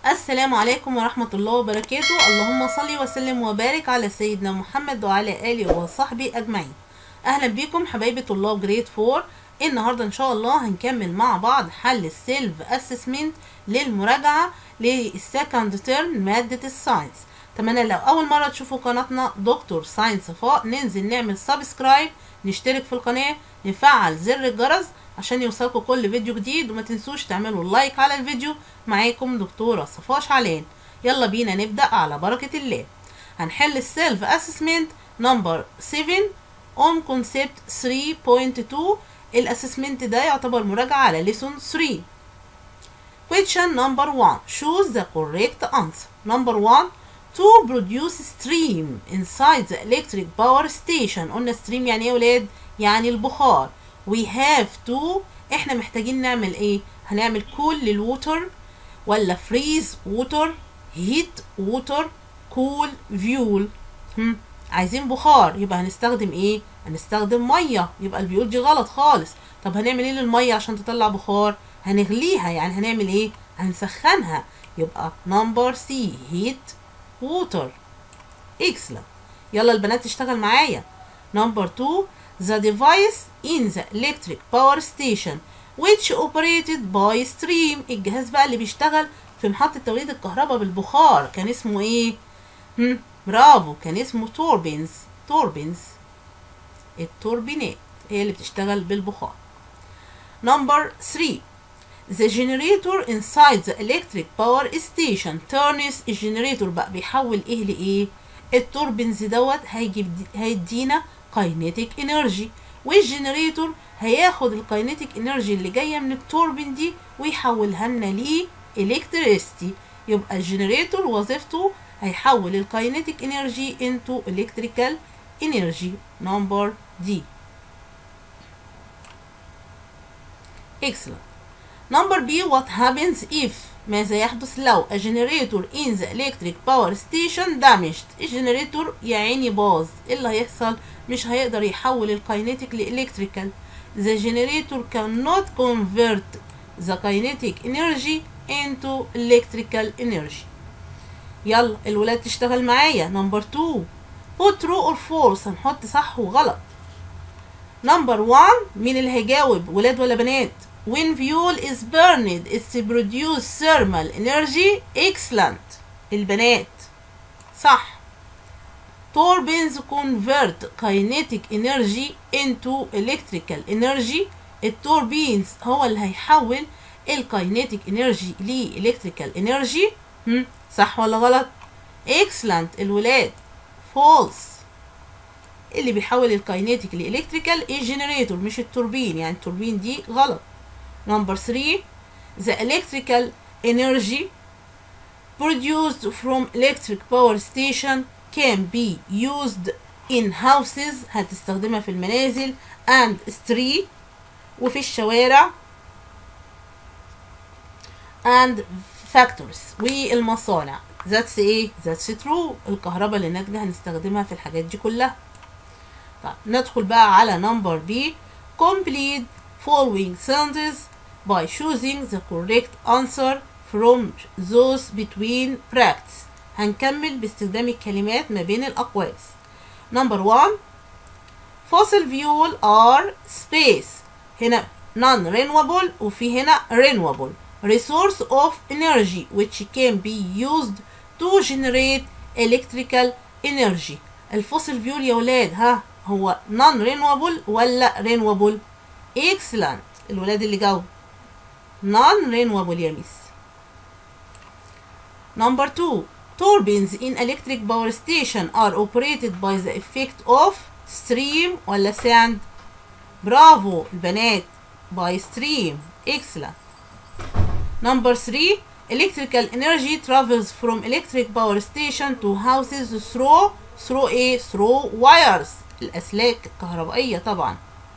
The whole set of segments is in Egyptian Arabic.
السلام عليكم ورحمة الله وبركاته اللهم صل وسلم وبارك على سيدنا محمد وعلى آله وصحبه أجمعين أهلا بكم حبايبي طلاب جريد 4 النهاردة إن شاء الله هنكمل مع بعض حل السيلف أسسمنت للمراجعة للسكند تيرم مادة الساينس أتمنى لو أول مرة تشوفوا قناتنا دكتور ساينس صفاء ننزل نعمل سبسكرايب نشترك في القناة نفعل زر الجرس عشان يوصلكوا كل فيديو جديد وما تنسوش تعملوا لايك على الفيديو معاكم دكتورة صفاء شعلان يلا بينا نبدأ على بركة الله هنحل السيلف اسسمنت نمبر 7 اون كونسبت 3.2 الاسسمنت ده يعتبر مراجعة على ليسون 3 question number 1 choose the correct answer number 1 to produce stream inside the electric power station قلنا stream يعني ايه يا ولاد يعني البخار we have to احنا محتاجين نعمل ايه هنعمل كول للووتر ولا فريز ووتر هيت ووتر كول فيول هم. عايزين بخار يبقى هنستخدم ايه هنستخدم ميه يبقى الفيول دي غلط خالص طب هنعمل ايه للميه عشان تطلع بخار هنغليها يعني هنعمل ايه هنسخنها يبقى نمبر سي هيت ووتر اكسلنت يلا البنات تشتغل معايا نمبر 2 the device in the electric power station which operated by stream الجهاز بقى اللي بيشتغل في محطة توليد الكهرباء بالبخار كان اسمه ايه؟ هم برافو كان اسمه توربينز توربينز التوربينات هي اللي بتشتغل بالبخار نمبر 3 The generator inside the electric power station turns الجنريتور بقى بيحول ايه لايه؟ التوربينز دوت هيجيب هيدينا كاينيتيك انرجي والجنريتور هياخد الكاينيتيك انرجي اللي جايه من التوربين دي ويحولها لنا ل الكتريستي يبقى الجنريتور وظيفته هيحول الكاينيتيك انرجي انتو الكتريكال انرجي نمبر دي excellent number B what happens if ماذا يحدث لو a generator in the electric power station damaged الجنريتور يا عيني باظ ايه اللي هيحصل مش هيقدر يحول الكاينيتيك لإلكتريكال the generator cannot convert the kinetic energy into electrical energy يلا الولاد تشتغل معايا نمبر 2 put true or false هنحط صح وغلط نمبر 1 مين اللي هيجاوب ولاد ولا بنات when fuel is burned it's produce thermal energy excellent البنات صح turbines convert kinetic energy into electrical energy التوربينز هو اللي هيحول الكاينيتيك انرجي لإلكتريكال انرجي صح ولا غلط excellent الولاد false اللي بيحول الكاينيتيك لإلكتريكال الجنريتور مش التوربين يعني التوربين دي غلط Number 3 the electrical energy produced from electric power station can be used in houses هتستخدمها في المنازل and street وفي الشوارع and factories والمصانع that's ايه that's true الكهرباء اللي ناتجة هنستخدمها في الحاجات دي كلها طيب ندخل بقى على number B complete following sentences by choosing the correct answer from those between brackets هنكمل باستخدام الكلمات ما بين الأقواس number one fossil fuel are space هنا non renewable وفي هنا renewable resource of energy which can be used to generate electrical energy الفوسيل فيول يا ولاد ها هو non renewable ولا renewable excellent الولاد اللي جاوب non renewable يا ميس number two turbines in electric power station are operated by the effect of stream ولا sand برافو البنات by stream excellent number three electrical energy travels from electric power station to houses through through ايه through wires الأسلاك الكهربائية طبعا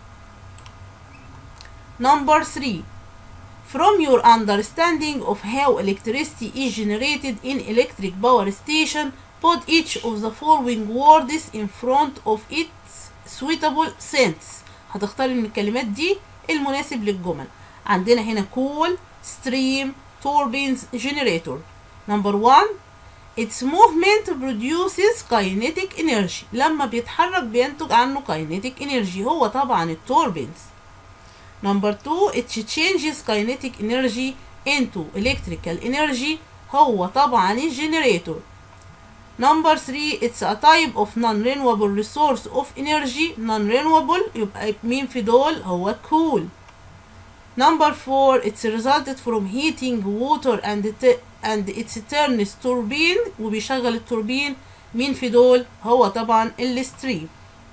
number three from your understanding of how electricity is generated in electric power station put each of the following words in front of its suitable sense هتختاري من الكلمات دي المناسب للجمل عندنا هنا cool stream turbines generator number one its movement produces kinetic energy لما بيتحرك بينتج عنه kinetic energy هو طبعا التوربينز number two it changes kinetic energy into electrical energy هو طبعا الجنريتور number three it's a type of non-renewable resource of energy non-renewable يبقى مين في دول هو cool number four it's resulted from heating water and it, and it turns turbine وبيشغل التوربين مين في دول هو طبعا الستريم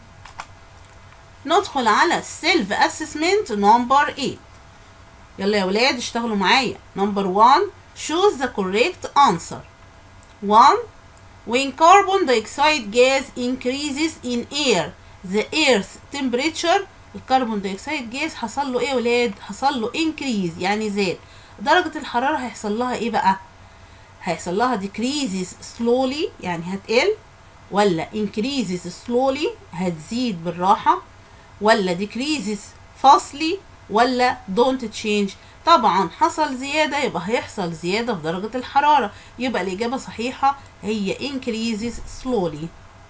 ندخل على self assessment number 8 يلا يا ولاد اشتغلوا معايا number 1 choose the correct answer 1 when carbon dioxide gas increases in air the earth temperature الكربون دايوكسيد جاز حصل له ايه يا ولاد حصل له increase يعني زاد درجة الحرارة هيحصل لها ايه بقى هيحصل لها decreases slowly يعني هتقل ولا increases slowly هتزيد بالراحة ولا decreases fastly ولا don't change طبعا حصل زيادة يبقى هيحصل زيادة في درجة الحرارة يبقى الإجابة صحيحة هي increases slowly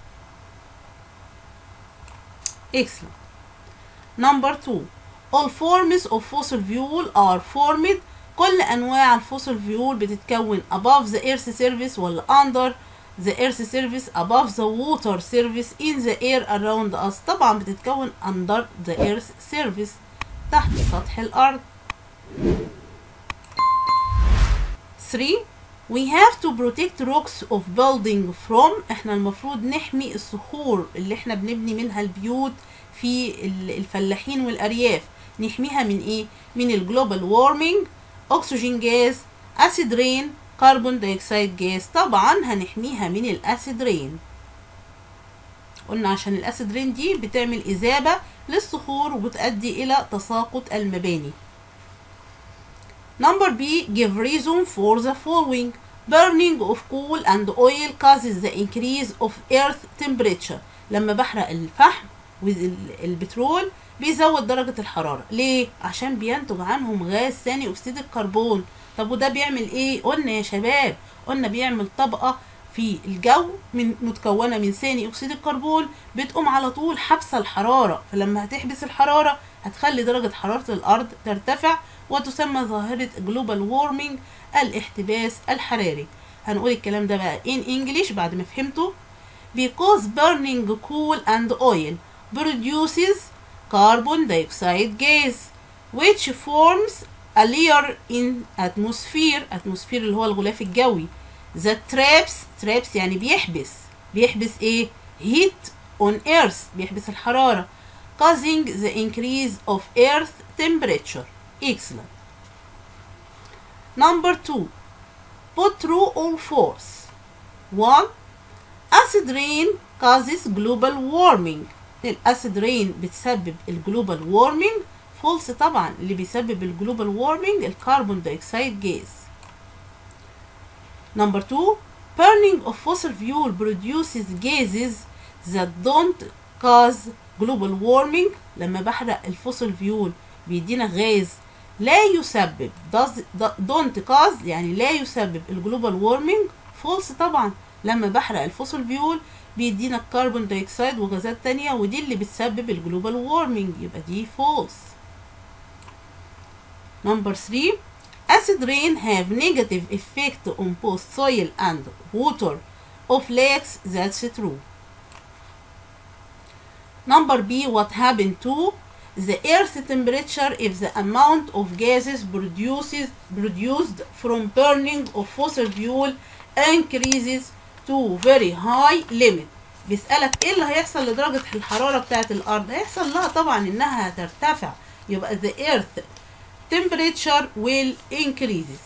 excellent number two all forms of fossil fuel are formed كل أنواع الفوسل فيول بتتكون above the earth surface ولا under the earth surface above the water surface in the air around us طبعا بتتكون under the earth surface تحت سطح الأرض 3 we have to protect rocks of building from احنا المفروض نحمي الصخور اللي احنا بنبني منها البيوت في الفلاحين والأرياف نحميها من ايه من الجلوبال وارمينج اكسجين جاز اسيد رين كربون دايوكسيد جاز طبعا هنحميها من الاسيد رين قلنا عشان الاسيد رين دي بتعمل اذابه للصخور وبتؤدي الى تساقط المباني Number B give reason for the following burning of coal and oil causes the increase of earth temperature لما بحرق الفحم والبترول بيزود درجة الحرارة ليه؟ عشان بينتج عنهم غاز ثاني أكسيد الكربون طب وده بيعمل ايه؟ قلنا يا شباب قلنا بيعمل طبقة في الجو من متكونة من ثاني أكسيد الكربون بتقوم على طول حبس الحرارة فلما هتحبس الحرارة هتخلي درجة حرارة الأرض ترتفع وتسمى ظاهرة جلوبال وورمينج الاحتباس الحراري هنقول الكلام ده بقى in English بعد ما فهمته because burning coal and oil produces carbon dioxide gas which forms a layer in atmosphere atmosphere اللي هو الغلاف الجوي that traps traps يعني بيحبس بيحبس ايه heat on earth بيحبس الحرارة causing the increase of earth temperature excellent number two put true or false one acid rain causes global warming الاسيد رين بتسبب الجلوبال وارمينج فولس طبعا اللي بيسبب الجلوبال وارمينج الكربون دايوكسيد جاز نمبر 2 burning of fossil fuel produces gases that don't cause global warming لما بحرق الفوسل فيول بيدينا غاز لا يسبب does don't cause يعني لا يسبب الجلوبال وارمينج فولس طبعا لما بحرق الفوسل فيول بيدينا الكربون دايوكسيد وغازات تانية ودي اللي بتسبب الجلوبال وارمينج يبقى دي فولس نمبر 3 acid rain have negative effect on both soil and water of lakes that's true number B what happened to the earth temperature if the amount of gases produces, produced from burning of fossil fuel increases to very high limit بيسألك ايه اللي هيحصل لدرجة الحرارة بتاعة الأرض هيحصل لها طبعا إنها هترتفع يبقى the earth temperature will increases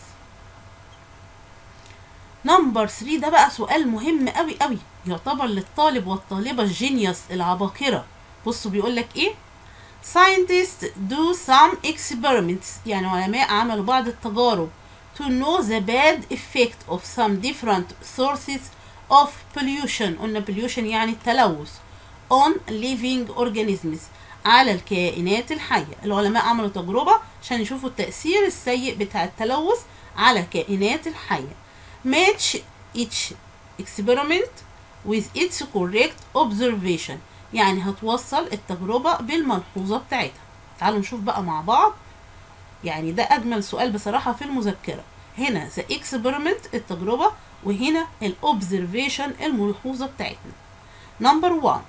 نمبر 3 ده بقى سؤال مهم قوي قوي يعتبر للطالب والطالبة الجينيوس العباقرة بصوا بيقول لك ايه scientists do some experiments يعني علماء عملوا بعض التجارب to know the bad effect of some different sources of pollution قلنا pollution يعني التلوث on living organisms على الكائنات الحية العلماء عملوا تجربة عشان يشوفوا التأثير السيء بتاع التلوث على الكائنات الحية match each experiment with its correct observation يعني هتوصل التجربة بالملحوظة بتاعتها تعالوا نشوف بقى مع بعض يعني ده أجمل سؤال بصراحة في المذكرة هنا the experiment التجربة وهنا الobservation الملحوظة بتاعتنا number one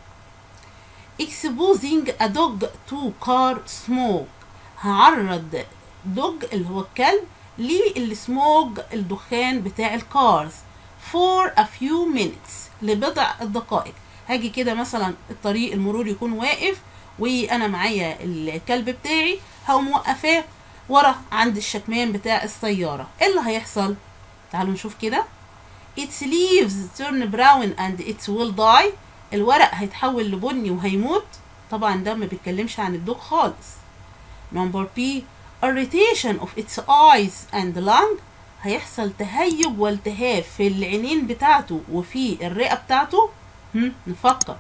exposing a dog to car smoke هعرض دوج اللي هو الكلب للسموج الدخان بتاع الكارز for a few minutes لبضع الدقائق هاجي كده مثلا الطريق المرور يكون واقف وانا معايا الكلب بتاعي هقوم موقفاه ورا عند الشكمان بتاع السيارة ايه اللي هيحصل تعالوا نشوف كده its leaves turn brown and it will die الورق هيتحول لبني وهيموت طبعا ده ما بيتكلمش عن الدوق خالص نمبر بي irritation of its eyes and lung هيحصل تهيج والتهاب في العينين بتاعته وفي الرئة بتاعته هم نفكر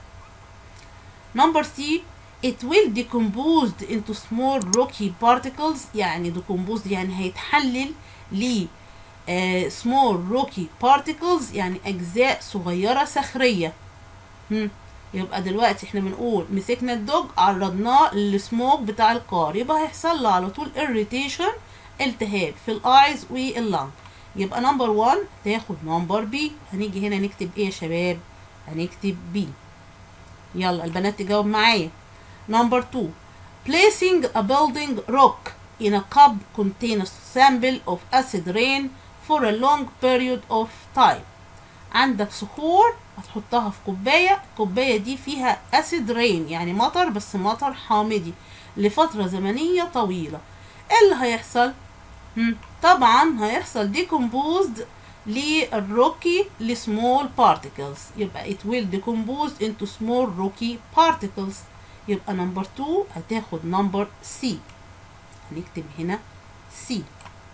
نمبر سي it will decomposed into small rocky particles يعني decomposed يعني هيتحلل ل uh, small rocky particles يعني أجزاء صغيرة صخرية هم. يبقى دلوقتي احنا بنقول مسكنا الدوج عرضناه للسموك بتاع الكار يبقى هيحصل له على طول irritation التهاب في الايز واللنج يبقى نمبر 1 تاخد نمبر بي هنيجي هنا نكتب ايه يا شباب هنكتب بي يلا البنات تجاوب معايا نمبر 2 placing a building rock in a cup contains sample of acid rain for a long period of time عندك صخور هتحطها في كوباية الكوباية دي فيها أسيد رين يعني مطر بس مطر حامضي لفترة زمنية طويلة ايه اللي هيحصل؟ مم. طبعا هيحصل decomposed للروكي لسمول particles يبقى it will decompose into small rocky particles يبقى نمبر 2 هتاخد نمبر سي هنكتب هنا سي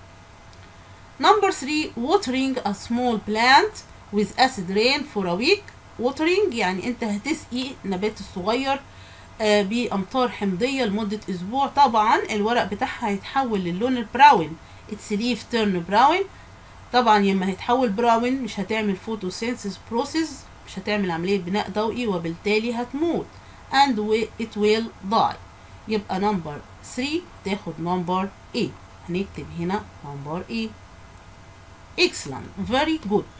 نمبر 3 watering a small plant with acid rain for a week watering يعني انت هتسقي نبات الصغير آه بامطار حمضيه لمده اسبوع طبعا الورق بتاعها هيتحول للون البراون its leaf turn brown طبعا لما هيتحول براون مش هتعمل فوتوسينثيس بروسيس مش هتعمل عمليه بناء ضوئي وبالتالي هتموت and it will die يبقى نمبر 3 تاخد نمبر A هنكتب هنا نمبر A excellent very good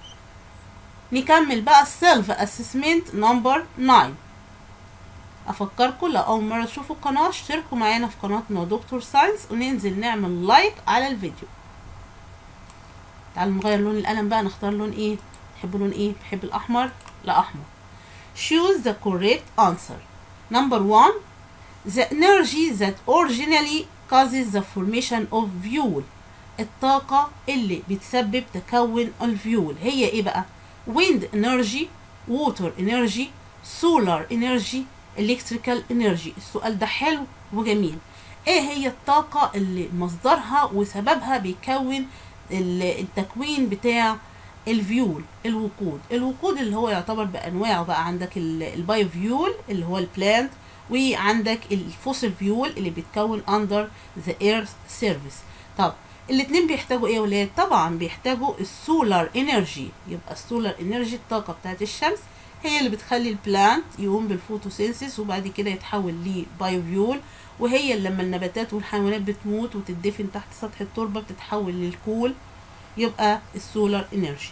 نكمل بقى السيلف اسسمنت نمبر 9 افكركم لو اول مره تشوفوا القناه اشتركوا معانا في قناتنا دكتور ساينس وننزل نعمل لايك على الفيديو تعالوا نغير لون القلم بقى نختار لون ايه تحبوا لون ايه بحب الاحمر لا احمر choose the correct answer number one the energy that originally causes the formation of fuel الطاقة اللي بتسبب تكون الفيول هي ايه بقى wind energy water energy solar energy electrical energy السؤال ده حلو وجميل ايه هي الطاقة اللي مصدرها وسببها بيكون التكوين بتاع الفيول الوقود الوقود اللي هو يعتبر بانواعه بقى عندك البايو فيول اللي هو البلانت وعندك الفوسيل فيول اللي بيتكون اندر ذا ايرث سيرفيس طب الاتنين بيحتاجوا ايه يا ولاد طبعا بيحتاجوا السولار انرجي يبقى السولار انرجي الطاقه بتاعت الشمس هي اللي بتخلي البلانت يقوم بالفوتوسينسيس وبعد كده يتحول لبايوفيول وهي اللي لما النباتات والحيوانات بتموت وتدفن تحت سطح التربه بتتحول للكول يبقى السولار انرجي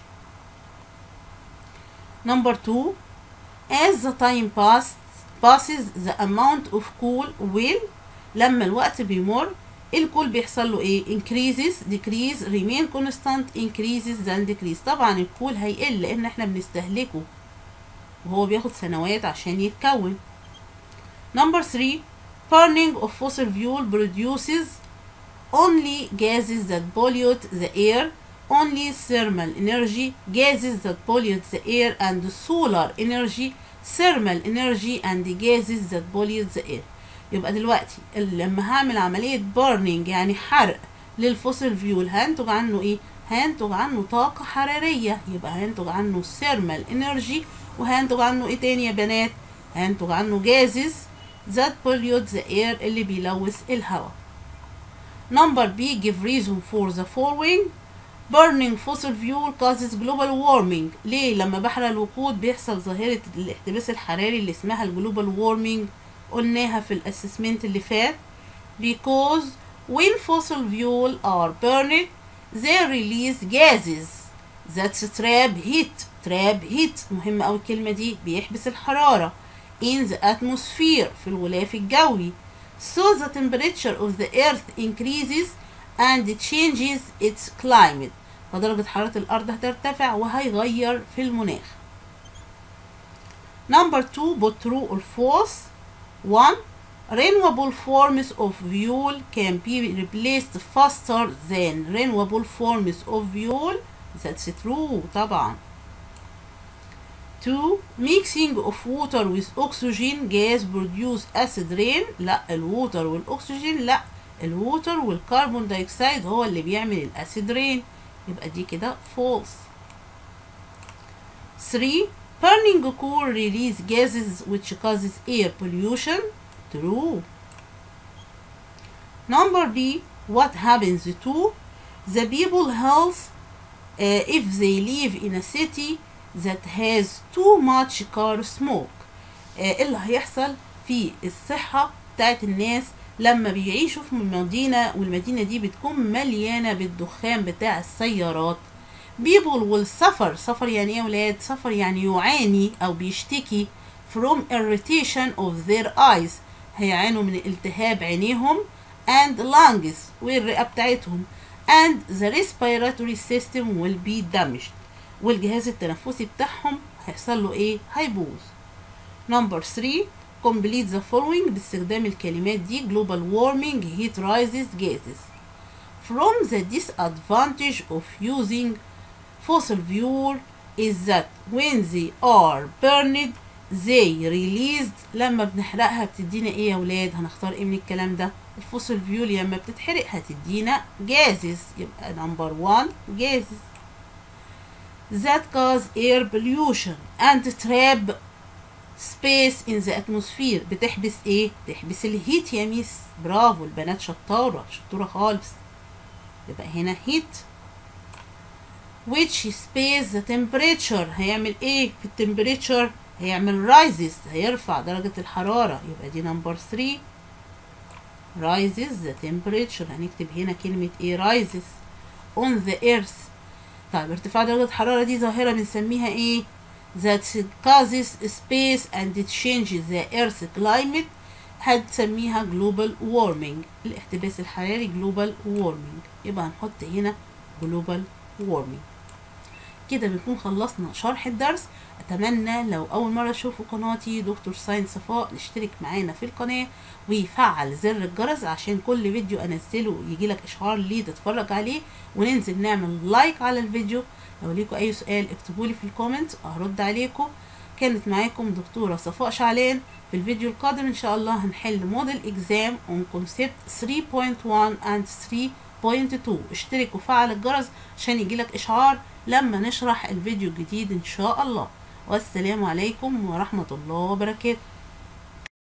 نمبر 2 as the time passes passes the amount of cool will لما الوقت بيمر الكول بيحصل له ايه increases decrease remain constant increases then decrease طبعا الكول هيقل لان احنا بنستهلكه وهو بياخد سنوات عشان يتكون number 3 burning of fossil fuel produces only gases that pollute the air only thermal energy gases that pollute the air and solar energy thermal energy and gases that pollute the air يبقى دلوقتي لما هعمل عملية بورنينج يعني حرق للفوسيل فيول هينتج عنه ايه؟ هينتج عنه طاقة حرارية يبقى هينتج عنه ثيرمال انرجي وهينتج عنه ايه تاني يا بنات؟ هينتج عنه جازز that pollute the air اللي بيلوث الهواء. Number B give reason for the following burning fossil fuel causes global warming ليه لما بحرق الوقود بيحصل ظاهرة الاحتباس الحراري اللي اسمها الجلوبال وارمينج قلناها في الاسسمنت اللي فات because when fossil fuel are burned they release gases that trap heat trap heat مهم أوي الكلمة دي بيحبس الحرارة in the atmosphere في الغلاف الجوي so the temperature of the earth increases and it changes its climate فدرجة حرارة الأرض هترتفع وهيغير في المناخ number two put true or false one renewable forms of fuel can be replaced faster than renewable forms of fuel that's true طبعا 2 mixing of water with oxygen gas produce acid rain لا الووتر والاكسجين لا الووتر والكربون دايوكسيد هو اللي بيعمل الاسيد رين يبقى دي كده false 3 burning coal release gases which causes air pollution true number B what happens to the people health uh, if they live in a city that has too much car smoke uh, اللي هيحصل في الصحة بتاعت الناس لما بيعيشوا في مدينة والمدينة دي بتكون مليانة بالدخان بتاع السيارات people will suffer suffer يعني ايه يا ولاد suffer يعني يعاني او بيشتكي from irritation of their eyes هيعانوا من التهاب عينيهم and lungs والرئة بتاعتهم and the respiratory system will be damaged والجهاز التنفسي بتاعهم هيحصل له ايه هيبوظ number 3 complete the following باستخدام الكلمات دي global warming heat rises gases from the disadvantage of using fossil fuel is that when they are burned they released لما بنحرقها بتدينا ايه يا ولاد هنختار ايه من الكلام ده الفوسل فيول لما بتتحرق هتدينا gases يبقى number one gases that cause air pollution and trap space in the atmosphere بتحبس ايه تحبس الهيت يا ميس برافو البنات شطارة شطورة خالص يبقى هنا heat which space the temperature هيعمل ايه في التمبريتشر هيعمل rises هيرفع درجة الحرارة يبقى دي نمبر 3 rises the temperature هنكتب هنا كلمة ايه rises on the earth طيب ارتفاع درجة الحرارة دي ظاهرة بنسميها ايه that causes space and it changes the earth climate هتسميها global warming الاحتباس الحراري global warming يبقى هنحط هنا global warming كده بنكون خلصنا شرح الدرس اتمنى لو اول مره تشوفوا قناتي دكتور ساين صفاء نشترك معانا في القناه ويفعل زر الجرس عشان كل فيديو انزله يجيلك اشعار ليه تتفرج عليه وننزل نعمل لايك على الفيديو لو ليكوا اي سؤال اكتبولي في الكومنت هرد عليكم كانت معاكم دكتورة صفاء شعلان في الفيديو القادم ان شاء الله هنحل موديل اكزام اون كونسبت 3.1 and 3.2 اشترك وفعل الجرس عشان يجيلك اشعار لما نشرح الفيديو الجديد ان شاء الله والسلام عليكم ورحمة الله وبركاته